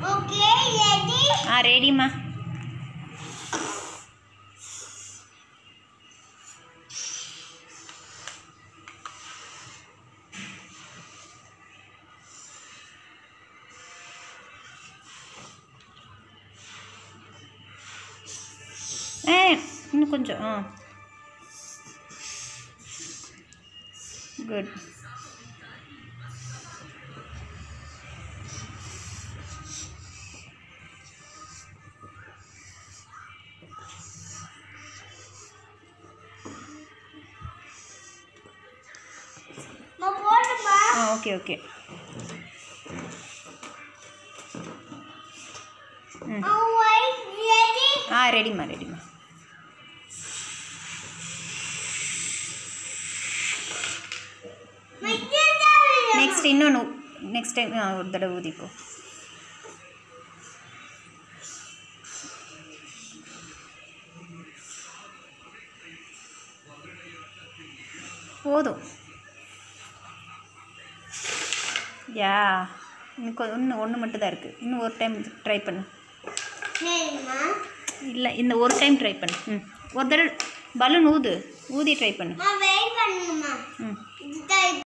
okay ready ஆ ரெடிம்மா ஏ இன்னும் கொஞ்சம் ஆ குட் மா போடுமா ஆ ஓகே ஓகே ம் ஒயிட் ரெடி ஆ ரெடிம்மா ரெடிம்மா நெக்ஸ்ட் இன்னொன்று நெக்ஸ்ட் டைம் ஒரு தடவை ஊதிக்கோ போதும் யா இன்னும் கொ- இன்னும் ஒன்று மட்டும் தான் இருக்குது இன்னும் ஒரு டைம் ட்ரை பண்ணு சரிம்மா இல்லை இந்த ஒரு டைம் ட்ரை பண்ணு ம் ஒரு தடவை பலூன் ஊது ஊதி ட்ரை பண்ணு மா வெயிட் பண்ணுங்கம்மா ம் இதுதான்